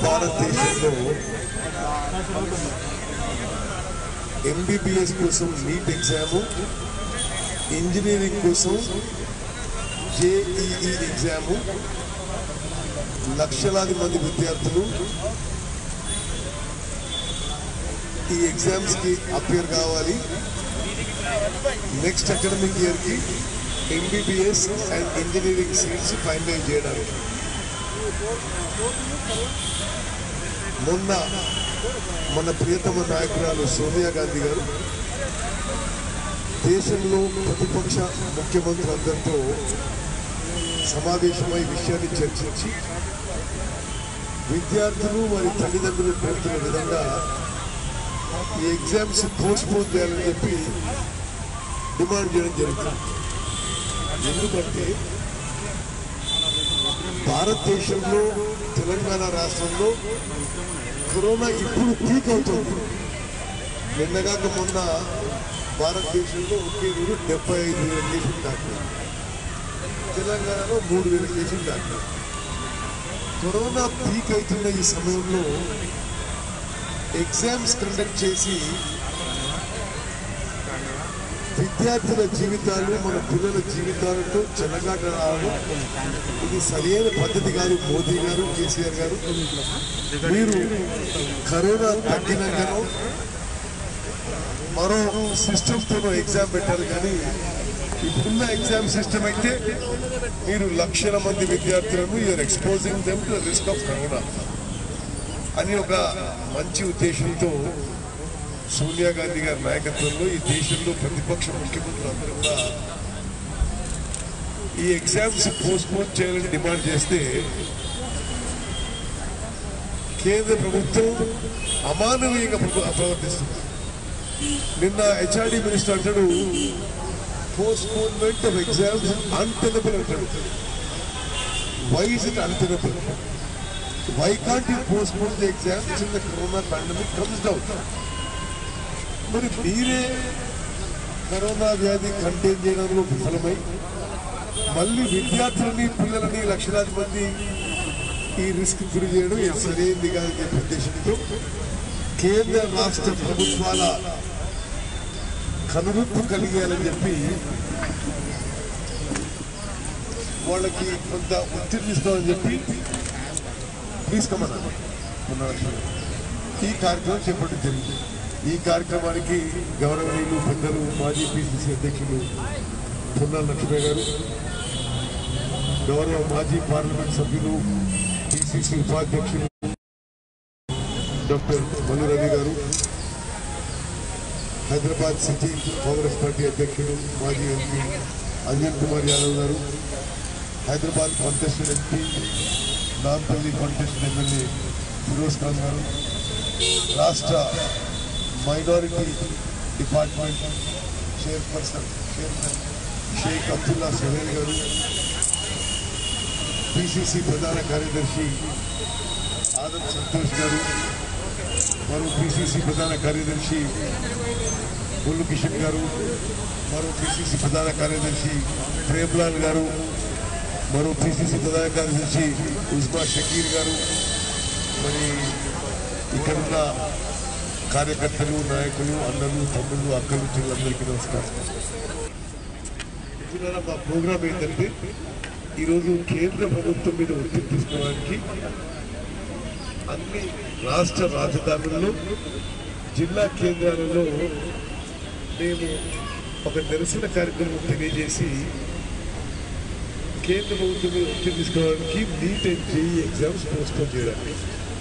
భారతదేశంలో ఎంబీబీఎస్ కోసం NEET exam engineering కోసం జేఈఈ ఎగ్జాము లక్షలాది మంది విద్యార్థులు ఈ ఎగ్జామ్స్ కి అపియర్ కావాలి నెక్స్ట్ అకాడమిక్ ఇయర్ కి MBBS and engineering seats finalize చేయడానికి మొన్న మన ప్రియతమ నాయకురాలు సోనియా గాంధీ గారు దేశంలో ప్రతిపక్ష ముఖ్యమంత్రులందరితో సమావేశమై విషయాన్ని చర్చించి విద్యార్థులు వారి తల్లిదండ్రులు కోరుతున్న విధంగా ఈ ఎగ్జామ్స్ పోస్ట్ పోన్ చేయాలని చెప్పి డిమాండ్ చేయడం జరుగుతుంది ఎందుకంటే భారతదేశంలో తెలంగాణ రాష్ట్రంలో కరోనా ఇప్పుడు పీక్ అవుతుంది నిన్నగాక మొన్న భారతదేశంలో ఒకే రోజు డెబ్బై ఐదు వేల కేసులు దాకా తెలంగాణలో మూడు వేల కేసులు దాకా కరోనా పీక్ అవుతున్న ఈ సమయంలో ఎగ్జామ్స్ కండక్ట్ చేసి విద్యార్థుల జీవితాలు మన పిల్లల జీవితాలతో చెలగాటలాడడం ఇది సరైన పద్ధతి కాదు మోదీ గారు కేసీఆర్ గారు మీరు కరోనా తగ్గినాకనో మరో సిస్టమ్తో ఎగ్జామ్ పెట్టారు కానీ ఇప్పుడున్న ఎగ్జామ్ సిస్టమ్ అయితే మీరు లక్షల మంది విద్యార్థులను you're exposing them to risk of corona అని ఒక మంచి ఉద్దేశంతో సోనియా గాంధీ గారి నాయకత్వంలో ఈ దేశంలో ప్రతిపక్ష ముఖ్యమంత్రులు అందరూ కూడా ఈ ఎగ్జామ్స్ పోస్ట్ పోన్ చేయాలని డిమాండ్ చేస్తే కేంద్ర ప్రభుత్వం అమానవీయంగా ప్ర- ప్రవర్తిస్తుంది నిన్న హెచ్ఆర్డి మినిస్టర్ అంటాడు postponement of exams untenable అంటాడు why is it untenable why can't you postpone the exams in the corona pandemic comes down మరి మీరే కరోనా వ్యాధి కంటైన్ చేయడంలో విఫలమై మళ్ళీ విద్యార్థులని పిల్లలని లక్షలాది మంది ఈ రిస్క్ గురి చేయడం ఇది సరైనది కాదని చెప్పే ఉద్దేశంతో కేంద్ర రాష్ట్ర ప్రభుత్వాల కనువిప్పు కలిగేయాలని చెప్పి వాళ్ళకి కొంత ఒత్తిడి ఇస్తామని చెప్పి ప్లీజ్ కమన్నా ఈ కార్యక్రమం చేపట్టడం జరిగింది ఈ కార్యక్రమానికి గౌరవనీయులు పెద్దలు మాజీ పిసిసి అధ్యక్షులు పొన్నాల లక్ష్మయ్య గారు గౌరవ మాజీ పార్లమెంట్ సభ్యులు పిసిసి ఉపాధ్యక్షులు డాక్టర్ మల్లు రవి గారు హైదరాబాద్ సిటీ కాంగ్రెస్ పార్టీ అధ్యక్షులు మాజీ ఎంపీ అంజన్ కుమార్ యాదవ్ గారు Hyderabad contested MP Nampally contested MLA Firoz Khan గారు రాష్ట్ర minority department chairperson chairman Sheikh Abdullah Suhail గారు పిసిసి ప్రధాన కార్యదర్శి ఆదం సంతోష్ గారు మరో పిసిసి ప్రధాన కార్యదర్శి బొల్లు కిషన్ గారు మరో పిసిసి ప్రధాన కార్యదర్శి ప్రేమ్లాల్ గారు మరో పిసిసి ప్రధాన కార్యదర్శి ఉస్మా షకీర్ గారు మరి ఇక్కడున్న కార్యకర్తలు నాయకులు అన్నలు తమ్ముళ్ళు అక్కలు చెల్లెలందరికీ నమస్కారం మిత్రులారా, మా ప్రోగ్రాం ఏంటంటే ఈరోజు కేంద్ర ప్రభుత్వం మీద ఒత్తిడి తీసుకోవడానికి అన్ని రాష్ట్ర రాజధానుల్లో జిల్లా కేంద్రాలలో మేము ఒక నిరసన కార్యక్రమం తెలియజేసి కేంద్ర ప్రభుత్వం మీద ఒత్తిడి తీసుకోవడానికి NEET and JEE exams postpone చేయడానికి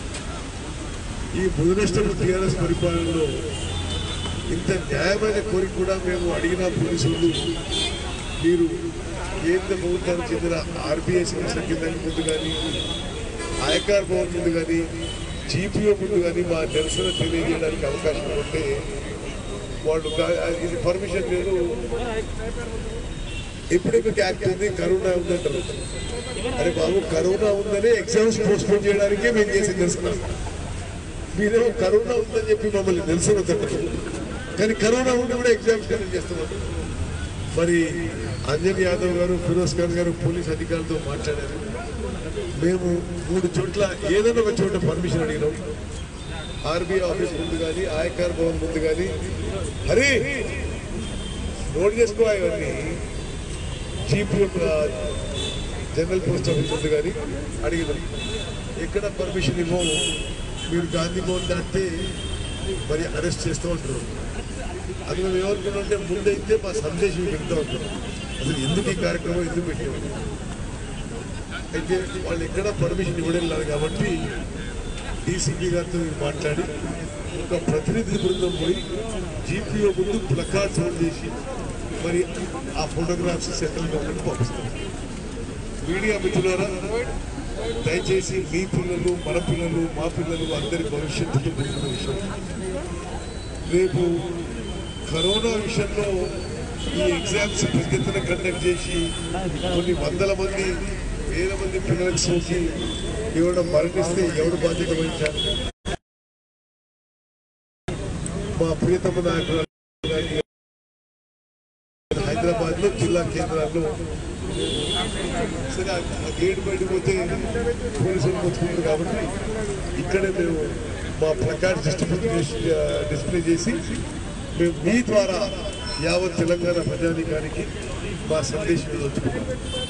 ఈ బుధనష్టం టీఆర్ఎస్ పరిపాలనలో ఇంత న్యాయమైన కోరిక కూడా మేము అడిగిన పోలీసులు మీరు కేంద్ర ప్రభుత్వానికి చెందిన ఆర్బీఐ సంస్థ కింద ముందు కానీ ఆయకార్ భవన్ ముందు కానీ జీపీఓ ముందు కానీ మా నిరసన తెలియజేయడానికి అవకాశం ఉంటే వాళ్ళు కా- ఇది పర్మిషన్ లేదు ఎప్పుడెప్పుడు యాక్ట్ ఉంది కరోనా ఉందంటారు అరే బాబు కరోనా ఉందని ఎగ్జామ్స్ పోస్ట్పోన్ చేయడానికే మేము చేసి నిరసన మీరేమో కరోనా ఉందని చెప్పి మమ్మల్ని నిరసన వద్దంటారు కానీ కరోనా ఉండి కూడా ఎగ్జామ్స్ కండక్ట్ చేస్తున్నారు మరి అంజన్ యాదవ్ గారు ఫిరోజ్ ఖాన్ గారు పోలీస్ అధికారులతో మాట్లాడారు మేము మూడు చోట్ల ఏదైనా ఒక చోట పర్మిషన్ అడిగినాం ఆర్బీఐ ఆఫీస్ ముందు కానీ ఆయకార్ భవన్ ముందు కానీ హరి నోట్ చేసుకో ఇవన్నీ చీఫ్ జనరల్ పోస్ట్ ఆఫీస్ ఉంది కానీ అడిగినాం ఎక్కడ పర్మిషన్ ఇవ్వము మీరు గాంధీ భవన్ దాటితే మరి అరెస్ట్ చేస్తూ ఉంటారు అది మేము ఏమనుకున్నామంటే ముందైతే మా సందేశం పెడతా ఉంటాం అసలు ఎందుకు ఈ కార్యక్రమం ఎందుకు పెట్టాము అయితే వాళ్ళు ఎక్కడ పర్మిషన్ ఇవ్వడం లేదు కాబట్టి డీసీపీ గారితో మీరు మాట్లాడి ఒక ప్రతినిధి బృందం పోయి జీపీఓ ముందు ప్లకార్డ్స్ హోల్డ్ చేసి మరి ఆ ఫోటోగ్రాఫ్స్ సెంట్రల్ గవర్నమెంట్ పంపిస్తాం మీడియా మిత్రులారా దయచేసి మీ పిల్లలు మన పిల్లలు మా పిల్లలు అందరి భవిష్యత్తుతో కూడిన విషయం రేపు కరోనా విషయంలో ఈ ఎగ్జామ్స్ పెద్ద ఎత్తున కండక్ట్ చేసి కొన్ని వందల మంది వేల మంది పిల్లలకు సోకి ఎవడ మరణిస్తే ఎవడు బాధ్యత వహించాలి మా ప్రియతమ నాయకులు హైదరాబాద్ లో జిల్లా కేంద్రాల్లో సరే ఆ- ఆ గేట్ బయటకు పోతే పోలీసులు మొత్తుకుంటారు కాబట్టి ఇక్కడే మేము మా ప్లకార్డ్ డిస్ట్రిబ్యూట్ చేసి డిస్ప్లే చేసి మేము మీ ద్వారా యావత్ తెలంగాణ ప్రజానికానికి మా సందేశం వచ్చుకున్నాం